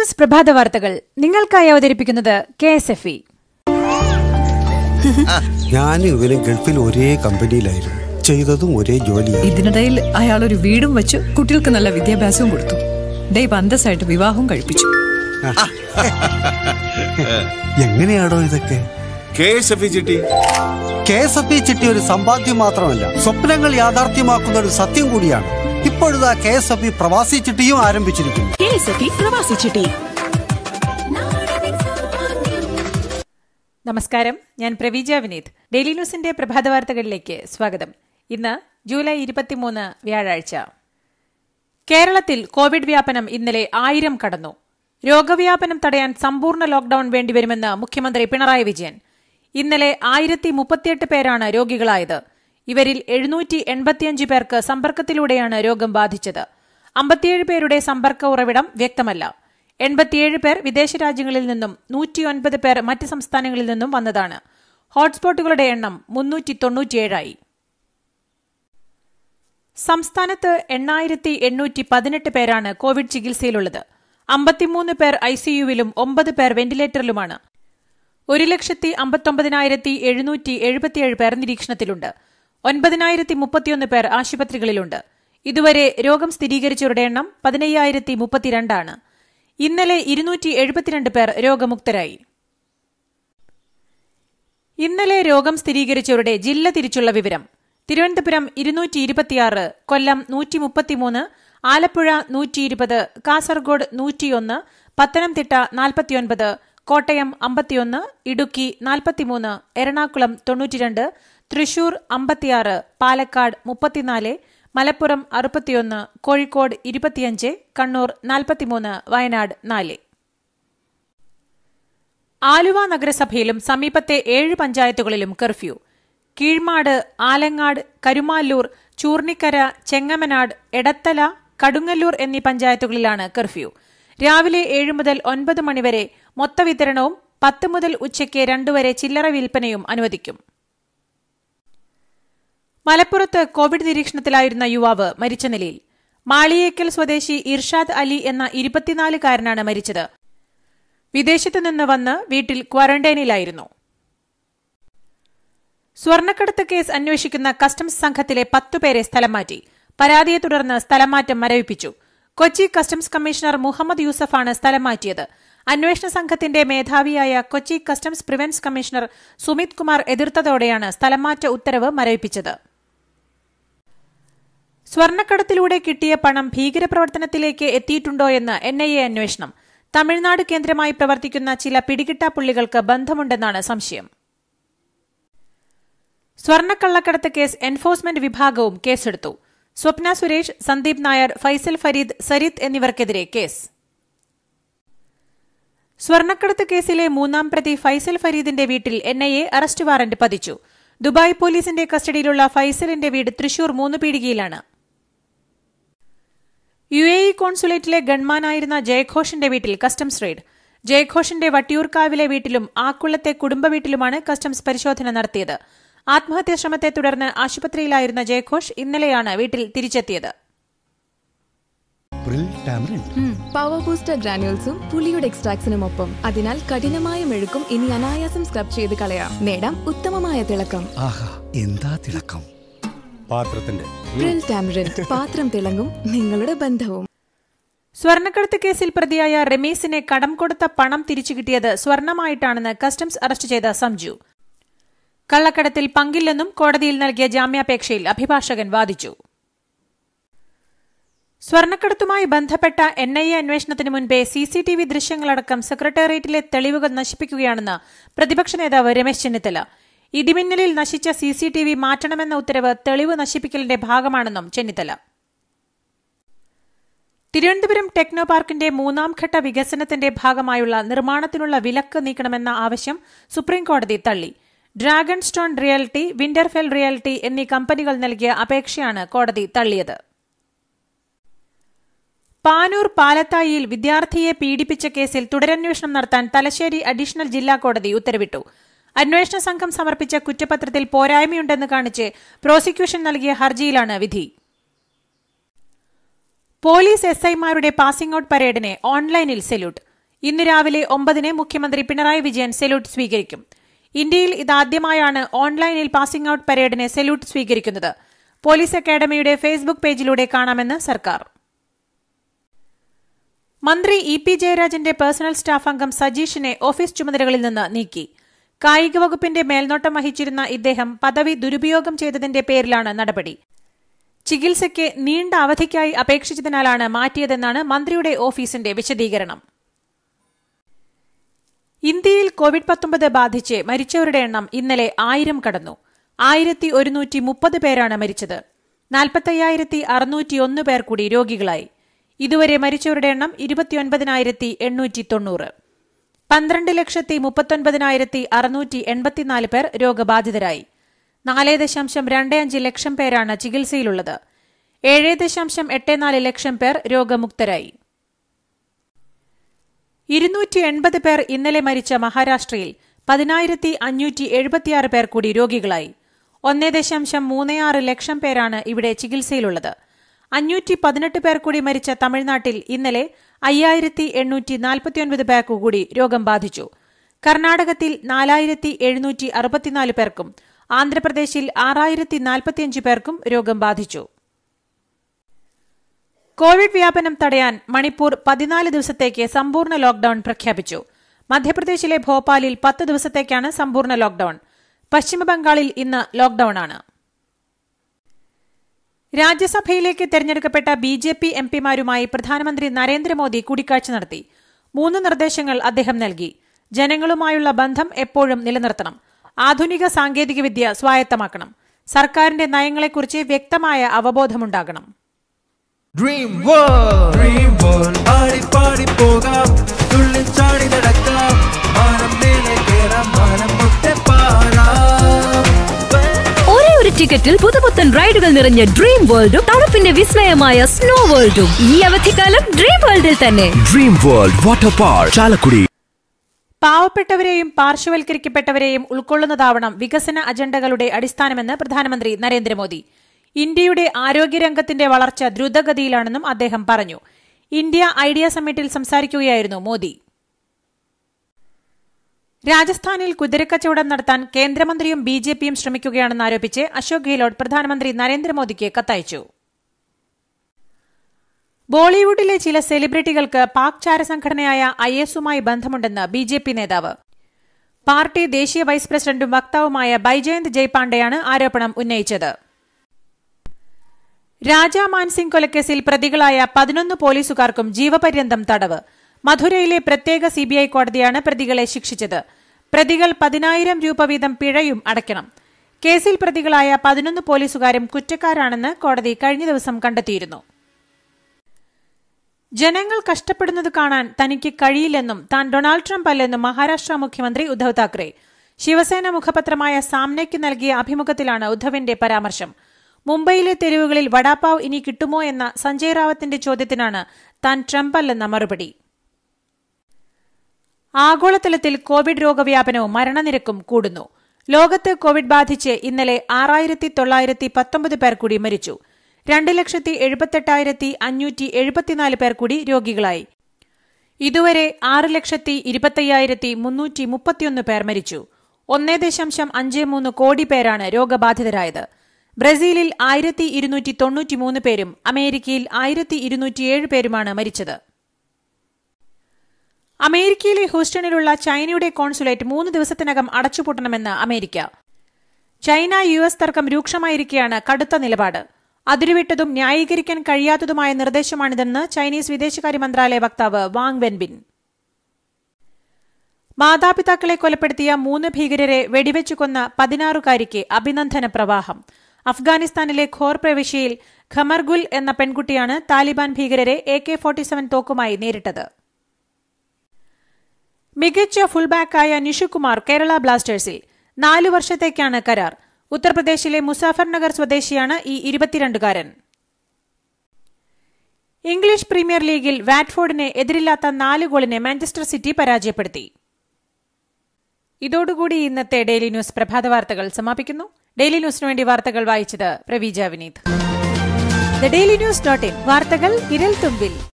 news പ്രഭാത വാർത്തകൾ നിങ്ങൾക്കായി അവതരിപ്പിക്കുന്നത് കെ എസ് എഫ് ഇ ഞാനും ഇവനും ഗൾഫിൽ ഒരേ കമ്പനിയിലായിരുന്നു ചെയ്തതും ഒരേ ജോലിയായിരുന്നു ഇതിനിടയിൽ അയാൾ ഒരു വീടും വെച്ചു കുട്ടികൾക്ക് നല്ല വിദ്യാഭ്യാസവും കൊടുത്തു ദൈവം അന്തസ്സായിട്ട് വിവാഹവും കഴിപ്പിച്ചു എങ്ങനെയാടോ ഇതൊക്കെ കെ എസ് എഫ് ചിട്ടി കെ എസ് എഫ് ഇ ചിട്ടി ഒരു സമ്പാദ്യം മാത്രമല്ല സ്വപ്നങ്ങൾ യാഥാർത്ഥ്യമാക്കുന്ന ഒരു സത്യം കൂടിയാണ് ഇപ്പോഴിതാ കെ എസ് എഫ് ഇ പ്രവാസി ചിട്ടിയും ആരംഭിച്ചിരിക്കുന്നു കെ എസ് എഫ് ഇ പ്രവാസി ചിട്ടി നമസ്കാരം ഞാൻ പ്രവീജ വിനീത് ഡെയിലി ന്യൂസിന്റെ പ്രഭാത വാർത്തകളിലേക്ക് സ്വാഗതം ഇന്ന് ജൂലൈ ഇരുപത്തിമൂന്ന് വ്യാഴാഴ്ച കേരളത്തിൽ കോവിഡ് വ്യാപനം ഇന്നലെ ആയിരം കടന്നു രോഗവ്യാപനം തടയാൻ സമ്പൂർണ്ണ ലോക്ഡൌൺ വേണ്ടിവരുമെന്ന് മുഖ്യമന്ത്രി പിണറായി വിജയൻ ഇന്നലെ ആയിരത്തി മുപ്പത്തിയെട്ട് പേരാണ് രോഗികളായത് ഇവരിൽ എഴുന്നൂറ്റി എൺപത്തിയഞ്ച് പേർക്ക് സമ്പർക്കത്തിലൂടെയാണ് രോഗം ബാധിച്ചത് അമ്പത്തിയേഴ് പേരുടെ സമ്പർക്ക ഉറവിടം വ്യക്തമല്ല എൺപത്തിയേഴ് പേർ വിദേശ രാജ്യങ്ങളിൽ നിന്നും നൂറ്റിയൊൻപത് പേർ മറ്റ് സംസ്ഥാനങ്ങളിൽ നിന്നും വന്നതാണ് ഹോട്ട്സ്പോട്ടുകളുടെ എണ്ണം മുന്നൂറ്റി തൊണ്ണൂറ്റിയേഴായി സംസ്ഥാനത്ത് എണ്ണായിരത്തി എണ്ണൂറ്റി പതിനെട്ട് പേരാണ് കോവിഡ് ചികിത്സയിലുള്ളത് അമ്പത്തിമൂന്ന് പേർ ഐസിയുവിലും ഒമ്പത് പേർ വെന്റിലേറ്ററിലുമാണ് ഒരു ലക്ഷത്തി അമ്പത്തൊമ്പതിനായിരത്തി എഴുന്നൂറ്റി എഴുപത്തിയേഴ് പേർ നിരീക്ഷണത്തിലുണ്ട് ഒൻപതിനായിരത്തി മുപ്പത്തിയൊന്ന് പേർ ആശുപത്രികളിലുണ്ട് ഇതുവരെ രോഗം സ്ഥിരീകരിച്ചവരുടെ എണ്ണം പതിനയ്യായിരത്തി മുപ്പത്തിരണ്ടാണ് ഇന്നലെ ഇരുന്നൂറ്റി എഴുപത്തിരണ്ട് പേർ രോഗമുക്തരായി ഇന്നലെ രോഗം സ്ഥിരീകരിച്ചവരുടെ ജില്ല തിരിച്ചുള്ള വിവരം തിരുവനന്തപുരം ഇരുന്നൂറ്റി ഇരുപത്തിയാറ് കൊല്ലം നൂറ്റി മുപ്പത്തിമൂന്ന് ആലപ്പുഴ നൂറ്റി ഇരുപത് കാസർഗോഡ് നൂറ്റിയൊന്ന് പത്തനംതിട്ട നാൽപ്പത്തിയൊൻപത് കോട്ടയം അമ്പത്തിയൊന്ന് ഇടുക്കി നാൽപ്പത്തിമൂന്ന് എറണാകുളം തൊണ്ണൂറ്റിരണ്ട് തൃശൂർ അമ്പത്തിയാറ് പാലക്കാട് മുപ്പത്തിനാല് മലപ്പുറം അറുപത്തിയൊന്ന് കോഴിക്കോട് ഇരുപത്തിയഞ്ച് കണ്ണൂർ നാൽപ്പത്തിമൂന്ന് വയനാട് നാല് ആലുവ നഗരസഭയിലും സമീപത്തെ ഏഴ് പഞ്ചായത്തുകളിലും കർഫ്യൂ കീഴ്മാട് ആലങ്ങാട് കരുമാല്ലൂർ ചൂർണിക്കര ചെങ്ങമനാട് എടത്തല കടുങ്ങല്ലൂർ എന്നീ പഞ്ചായത്തുകളിലാണ് കർഫ്യൂ രാവിലെ ഏഴ് മുതൽ ഒൻപത് മണിവരെ മൊത്തവിതരണവും പത്ത് മുതൽ ഉച്ചയ്ക്ക് രണ്ടു വരെ ചില്ലറ വിൽപ്പനയും അനുവദിക്കും മലപ്പുറത്ത് കോവിഡ് നിരീക്ഷണത്തിലായിരുന്ന യുവാവ് മരിച്ച നിലയിൽ മാളിയേക്കൽ സ്വദേശി ഇർഷാദ് അലി എന്ന ഇരുപത്തിനാലുകാരനാണ് മരിച്ചത് വിദേശത്തു നിന്ന് വന്ന് വീട്ടിൽ ക്വാറന്റൈനിലായിരുന്നു സ്വർണ്ണക്കടത്ത് കേസ് അന്വേഷിക്കുന്ന കസ്റ്റംസ് സംഘത്തിലെ പത്തുപേരെ സ്ഥലം മാറ്റി പരാതിയെ തുടർന്ന് സ്ഥലംമാറ്റം മരവിപ്പിച്ചു കൊച്ചി കസ്റ്റംസ് കമ്മീഷണർ മുഹമ്മദ് യൂസഫാണ് സ്ഥലം മാറ്റിയത് അന്വേഷണ സംഘത്തിന്റെ മേധാവിയായ Kochi customs preventive commissioner Sumit Kumar എതിർത്തതോടെയാണ് സ്ഥലംമാറ്റ ഉത്തരവ് മരവിപ്പിച്ചത് സ്വർണ്ണക്കടത്തിലൂടെ കിട്ടിയ പണം ഭീകരപ്രവർത്തനത്തിലേക്ക് എത്തിയിട്ടുണ്ടോയെന്ന് എൻ ഐ എ അന്വേഷണം തമിഴ്നാട് കേന്ദ്രമായി പ്രവർത്തിക്കുന്ന ചില പിടികിട്ടാപ്പുള്ളികൾക്ക് ബന്ധമുണ്ടെന്നാണ് സംശയം സ്വർണ്ണക്കള്ളക്കടത്ത് കേസ് എൻഫോഴ്സ്മെന്റ് വിഭാഗവും കേസെടുത്തു സ്വപ്ന സുരേഷ് സന്ദീപ് നായർ ഫൈസൽ ഫരീദ് സരിത് എന്നിവർക്കെതിരെ കേസ് സ്വർണ്ണക്കടത്ത് കേസിലെ മൂന്നാം പ്രതി ഫൈസൽ ഫരീദിന്റെ വീട്ടിൽ N I A arrest warrant പതിച്ചു ദുബായ് പോലീസിന്റെ കസ്റ്റഡിയിലുള്ള ഫൈസലിന്റെ വീട് തൃശൂർ മൂന്ന് പീടികയിലാണ് യു എ ഇ കോൺസുലേറ്റിലെ ഗൺമാനായിരുന്ന ജയഘോഷിന്റെ വീട്ടിൽ കസ്റ്റംസ് റെയ്ഡ് ജയഘോഷിന്റെ വട്ടിയൂർക്കാവിലെ വീട്ടിലും ആക്കുളത്തെ കുടുംബ വീട്ടിലുമാണ് കസ്റ്റംസ് പരിശോധന നടത്തിയത് ആത്മഹത്യാ ശ്രമത്തെ തുടർന്ന് ആശുപത്രിയിലായിരുന്ന ജയഘോഷ് ഇന്നലെയാണ് വീട്ടിൽ തിരിച്ചെത്തിയത് പവർ ബൂസ്റ്റർ ഗ്രാനുവൽസും പുളിയുടെ എക്സ്ട്രാക്സിനും ഒപ്പം അതിനാൽ കഠിനമായ മെഴുക്കും ഇനി അനായാസം സ്ക്രബ് ചെയ്ത് കളയാം നേടാം ഉത്തമമായ തിളക്കം ആഹാ എന്താ തിളക്കം പാത്രത്തിന്റെ പ്രിൽ ടാമറിൻ പാത്രം തിളങ്ങും നിങ്ങളുടെ ബന്ധവും സ്വർണ്ണക്കടത്ത് കേസിൽ പ്രതിയായ റമീസിനെ കടം കൊടുത്ത പണം തിരിച്ചു കിട്ടിയത് സ്വർണമായിട്ടാണെന്ന് കസ്റ്റംസ് അറസ്റ്റ് ചെയ്ത സംജു കള്ളക്കടത്തിൽ പങ്കില്ലെന്നും കോടതിയിൽ നൽകിയ ജാമ്യാപേക്ഷയിൽ അഭിഭാഷകൻ വാദിച്ചു സ്വർണ്ണക്കടത്തുമായി ബന്ധപ്പെട്ട എൻ ഐ എ അന്വേഷണത്തിന് മുൻപേ സി സി ടി വി ദൃശ്യങ്ങളടക്കം സെക്രട്ടേറിയറ്റിലെ തെളിവുകൾ നശിപ്പിക്കുകയാണെന്ന് പ്രതിപക്ഷ നേതാവ് രമേശ് ചെന്നിത്തല ഇടിമിന്നലിൽ നശിച്ച സി സി ടി വി മാറ്റണമെന്ന ഉത്തരവ് തെളിവ് നശിപ്പിക്കലിന്റെ ഭാഗമാണെന്നും ചെന്നിത്തല തിരുവനന്തപുരം ടെക്നോ പാർക്കിന്റെ മൂന്നാം ഘട്ട വികസനത്തിന്റെ ഭാഗമായുള്ള നിർമ്മാണത്തിനുള്ള വിലക്ക് നീക്കണമെന്ന ആവശ്യം സുപ്രീംകോടതി തള്ളി dragon stone reality Winterfell reality എന്നീ കമ്പനികൾ നൽകിയ അപേക്ഷയാണ് കോടതി തള്ളിയത് പാനൂർ പാലത്തായിയിൽ വിദ്യാർത്ഥിയെ പീഡിപ്പിച്ച കേസിൽ തുടരന്വേഷണം നടത്താൻ തലശ്ശേരി അഡീഷണൽ ജില്ലാ കോടതി ഉത്തരവിട്ടു അന്വേഷണ സംഘം സമർപ്പിച്ച കുറ്റപത്രത്തിൽ പോരായ്മയുണ്ടെന്ന് കാണിച്ച് പ്രോസിക്യൂഷൻ നൽകിയ ഹർജിയിലാണ് വിധി പോലീസ് എസ് ഐമാരുടെ പാസിംഗ് ഔട്ട് പരേഡിനെ ഓൺലൈനിൽ സെല്യൂട്ട് ഇന്ന് രാവിലെ ഒമ്പതിന് മുഖ്യമന്ത്രി പിണറായി വിജയൻ സല്യൂട്ട് സ്വീകരിക്കും ഇന്ത്യയിൽ ഇതാദ്യമായാണ് ഓൺലൈനിൽ പാസിംഗ് ഔട്ട് പരേഡിനെ സല്യൂട്ട് സ്വീകരിക്കുന്നത് പോലീസ് അക്കാദമിയുടെ ഫേസ്ബുക്ക് പേജിലൂടെ കാണാമെന്ന് സർക്കാർ മന്ത്രി ഇ പി ജയരാജന്റെ പേഴ്സണൽ സ്റ്റാഫ് അംഗം സജീഷിനെ ഓഫീസ് ചുമതലകളിൽ നിന്ന് നീക്കി കായിക വകുപ്പിന്റെ മേൽനോട്ടം വഹിച്ചിരുന്ന ഇദ്ദേഹം പദവി ദുരുപയോഗം ചെയ്തതിന്റെ പേരിലാണ് നടപടി ചികിത്സയ്ക്ക് നീണ്ട അവധിക്കായി അപേക്ഷിച്ചതിനാലാണ് മാറ്റിയതെന്നാണ് മന്ത്രിയുടെ ഓഫീസിന്റെ വിശദീകരണം ഇന്ത്യയിൽ കോവിഡ് പത്തൊമ്പത് ബാധിച്ച് മരിച്ചവരുടെ എണ്ണം ഇന്നലെ ആയിരം കടന്നു ആയിരത്തി ഒരുന്നൂറ്റി മുപ്പത് പേരാണ് മരിച്ചത് നാൽപ്പത്തയ്യായിരത്തി അറുന്നൂറ്റിയൊന്ന് പേർ കൂടി രോഗികളായി ഇതുവരെ മരിച്ചവരുടെ എണ്ണം ഇരുപത്തിയൊൻപതിനായിരത്തി എണ്ണൂറ്റി തൊണ്ണൂറ് പന്ത്രണ്ട് ലക്ഷത്തി മുപ്പത്തൊൻപതിനായിരത്തി അറുന്നൂറ്റി എൺപത്തിനാല് പേർ രോഗബാധിതരായി നാല് ദശാംശം രണ്ട് അഞ്ച് ലക്ഷം പേരാണ് ചികിത്സയിലുള്ളത് ഏഴ് ദശാംശം എട്ട് നാല് ലക്ഷം പേർ രോഗമുക്തരായി ഇരുന്നൂറ്റി എൺപത് പേർ ഇന്നലെ മരിച്ച മഹാരാഷ്ട്രയിൽ പതിനായിരത്തി അഞ്ഞൂറ്റി എഴുപത്തിയാറ് പേർ കൂടി രോഗികളായി ഒന്നേ ദശാംശം മൂന്ന് ആറ് ലക്ഷം പേരാണ് ഇവിടെ ചികിത്സയിലുള്ളത് അഞ്ഞൂറ്റി പതിനെട്ട് പേർ കൂടി മരിച്ച തമിഴ്നാട്ടിൽ ഇന്നലെ അയ്യായിരത്തി എണ്ണൂറ്റി നാൽപ്പത്തിയൊൻപത് പേർക്കു കൂടി രോഗം ബാധിച്ചു കർണാടകത്തിൽ നാലായിരത്തി എഴുന്നൂറ്റി അറുപത്തിനാല് പേർക്കും ആന്ധ്രാപ്രദേശിൽ ആറായിരത്തി നാൽപ്പത്തിയഞ്ച് പേർക്കും രോഗം ബാധിച്ചു കോവിഡ് വ്യാപനം തടയാൻ മണിപ്പൂർ പതിനാല് ദിവസത്തേക്ക് സമ്പൂർണ്ണ ലോക്ഡൌൺ പ്രഖ്യാപിച്ചു മധ്യപ്രദേശിലെ ഭോപ്പാലിൽ പത്ത് ദിവസത്തേക്കാണ് സമ്പൂർണ്ണ ലോക്ഡൌൺ പശ്ചിമബംഗാളിൽ ഇന്ന് ലോക്ഡൌണാണ് രാജ്യസഭയിലേക്ക് തെരഞ്ഞെടുക്കപ്പെട്ട ബി ജെ പി എംപിമാരുമായി പ്രധാനമന്ത്രി നരേന്ദ്രമോദി കൂടിക്കാഴ്ച നടത്തി മൂന്ന് നിർദ്ദേശങ്ങൾ അദ്ദേഹം നൽകി ജനങ്ങളുമായുള്ള ബന്ധം എപ്പോഴും നിലനിർത്തണം ആധുനിക സാങ്കേതികവിദ്യ സ്വായത്തമാക്കണം സർക്കാരിന്റെ നയങ്ങളെക്കുറിച്ച് വ്യക്തമായ അവബോധമുണ്ടാകണം ഡ്രീം വേൾഡ് ഡ്രീം വേൾഡ് പാടി പാടി പോകാം തുള്ളി ചാടി നടക്കാം മാനം മേലെ കേറാം മാനം മുട്ടെ പാറാം ഒരേ ഒരു ടിക്കറ്റിൽ പുതുപുത്തൻ റൈഡുകൾ നിറഞ്ഞ ഡ്രീം വേൾഡും തണുപ്പിന്റെ വിസ്മയമായ സ്നോ വേൾഡും ഈ അവധിക്കാലം ഡ്രീം വേൾഡിൽ തന്നെ dream world water park Chalakudy പാവപ്പെട്ടവരെയും പാർശ്വവൽക്കരിക്കപ്പെട്ടവരെയും ഉൾക്കൊള്ളുന്നതാവണം വികസന അജണ്ടകളുടെ അടിസ്ഥാനമെന്ന് പ്രധാനമന്ത്രി നരേന്ദ്രമോദി ഇന്ത്യയുടെ ആരോഗ്യരംഗത്തിന്റെ വളർച്ച ദ്രുതഗതിയിലാണെന്നും അദ്ദേഹം പറഞ്ഞു ഇന്ത്യ ഐഡിയ സമ്മിറ്റിൽ സംസാരിക്കുകയായിരുന്നു മോദി രാജസ്ഥാനിൽ കുതിരക്കച്ചവടം നടത്താൻ കേന്ദ്രമന്ത്രിയും ബി ജെ പിയും ശ്രമിക്കുകയാണെന്ന് ആരോപിച്ച് അശോക് ഗെഹ്ലോട്ട് പ്രധാനമന്ത്രി നരേന്ദ്രമോദിക്ക് കത്തയച്ചു ബോളിവുഡിലെ ചില സെലിബ്രിറ്റികൾക്ക് പാക് ചാരസംഘടനയായ ഐ എസുമായി ബന്ധമുണ്ടെന്ന് ബി ജെ പി നേതാവ് പാർട്ടി ദേശീയ വൈസ് പ്രസിഡന്റും വക്താവുമായ ബൈജയന്ത് ജയ്പാണ്ഡെയാണ് ആരോപണം ഉന്നയിച്ചത് രാജാ മാൻസിംഗ് കൊലക്കേസിൽ പ്രതികളായ പതിനൊന്ന് പോലീസുകാർക്കും ജീവപര്യന്തം തടവ് മധുരയിലെ പ്രത്യേക സിബിഐ കോടതിയാണ് പ്രതികളെ ശിക്ഷിച്ചത് പ്രതികൾ പതിനായിരം രൂപ വീതം പിഴയും അടയ്ക്കണം കേസിൽ പ്രതികളായ പതിനൊന്ന് പോലീസുകാരും കുറ്റക്കാരാണെന്ന് കോടതി കഴിഞ്ഞ ദിവസം കണ്ടെത്തിയിരുന്നു ജനങ്ങൾ കഷ്ടപ്പെടുന്നത് കാണാൻ തനിക്ക് കഴിയില്ലെന്നും താൻ ഡൊണാൾഡ് ട്രംപ് അല്ലെന്നും മഹാരാഷ്ട്ര മുഖ്യമന്ത്രി ഉദ്ധവ് താക്കറെ ശിവസേന മുഖപത്രമായ സാമ്നയ്ക്ക് നൽകിയ അഭിമുഖത്തിലാണ് ഉദ്ധവിന്റെ പരാമർശം മുംബൈയിലെ തെരുവുകളിൽ വടാപാവ് ഇനി കിട്ടുമോ എന്ന സഞ്ജയ് റാവത്തിന്റെ ചോദ്യത്തിനാണ് താൻ ട്രംപ് അല്ലെന്ന മറുപടി ആഗോളതലത്തിൽ കോവിഡ് രോഗവ്യാപനവും മരണനിരക്കും കൂടുന്നു ലോകത്ത് കോവിഡ് ബാധിച്ച് ഇന്നലെ ആറായിരത്തി തൊള്ളായിരത്തി പത്തൊമ്പത് പേർ കൂടി മരിച്ചു രണ്ട് ലക്ഷത്തി എഴുപത്തെട്ടായിരത്തി അഞ്ഞൂറ്റി എഴുപത്തിനാല് പേർ കൂടി രോഗികളായി ഇതുവരെ ആറ് ലക്ഷത്തി ഇരുപത്തയ്യായിരത്തി മുന്നൂറ്റി മുപ്പത്തിയൊന്ന് പേർ മരിച്ചു ഒന്നേ ദശാംശം അഞ്ച് മൂന്ന് കോടി പേരാണ് രോഗബാധിതരായത് ബ്രസീലിൽ ആയിരത്തി ഇരുന്നൂറ്റി തൊണ്ണൂറ്റിമൂന്ന് പേരും അമേരിക്കയിൽ ആയിരത്തി ഇരുന്നൂറ്റിയേഴ് പേരുമാണ് മരിച്ചത് അമേരിക്കയിലെ ഹൂസ്റ്റണിലുള്ള ചൈനയുടെ കോൺസുലേറ്റ് മൂന്ന് ദിവസത്തിനകം അടച്ചുപൂട്ടണമെന്ന് അമേരിക്ക ചൈന യു എസ് തർക്കം രൂക്ഷമായിരിക്കെയാണ് കടുത്ത നിലപാട് അതിരുവിട്ടതും ന്യായീകരിക്കാൻ കഴിയാത്തതുമായ നിർദ്ദേശമാണിതെന്ന് ചൈനീസ് വിദേശകാര്യ മന്ത്രാലയ വക്താവ് വാങ് വെൻബിൻ മാതാപിതാക്കളെ കൊലപ്പെടുത്തിയ മൂന്ന് ഭീകരരെ വെടിവെച്ചു കൊന്ന പതിനാറുകാരിക്ക് അഭിനന്ദന പ്രവാഹം അഫ്ഗാനിസ്ഥാനിലെ ഖോർ പ്രവിശ്യയിൽ ഖമർഗുൽ എന്ന പെൺകുട്ടിയാണ് താലിബാൻ ഭീകരരെ എ കെ ഫോർട്ടിസെവൻ തോക്കുമായി നേരിട്ടത് മികച്ച ഫുൾബാക്കായ നിഷുകുമാർ കേരള ബ്ലാസ്റ്റേഴ്സിൽ നാലു വർഷത്തേക്കാണ് കരാർ ഉത്തർപ്രദേശിലെ മുസാഫർനഗർ സ്വദേശിയാണ് ഈ ഇരുപത്തിരണ്ടുകാരൻ ഇംഗ്ലീഷ് പ്രീമിയർ ലീഗിൽ വാറ്റ്ഫോർഡിനെ എതിരില്ലാത്ത നാല് ഗോളിന് മാഞ്ചസ്റ്റർ സിറ്റി പരാജയപ്പെടുത്തി ഇതോടുകൂടി ഇന്നത്തെ ഡെയിലി ന്യൂസ് പ്രഭാത വാർത്തകൾ സമാപിക്കുന്നു ഡെയിലി ന്യൂസിനു വേണ്ടി വാർത്തകൾ വായിച്ചത് Praveeja Vineeth the daily news dot in വാർത്തകൾ വിരൽ തുമ്പിൽ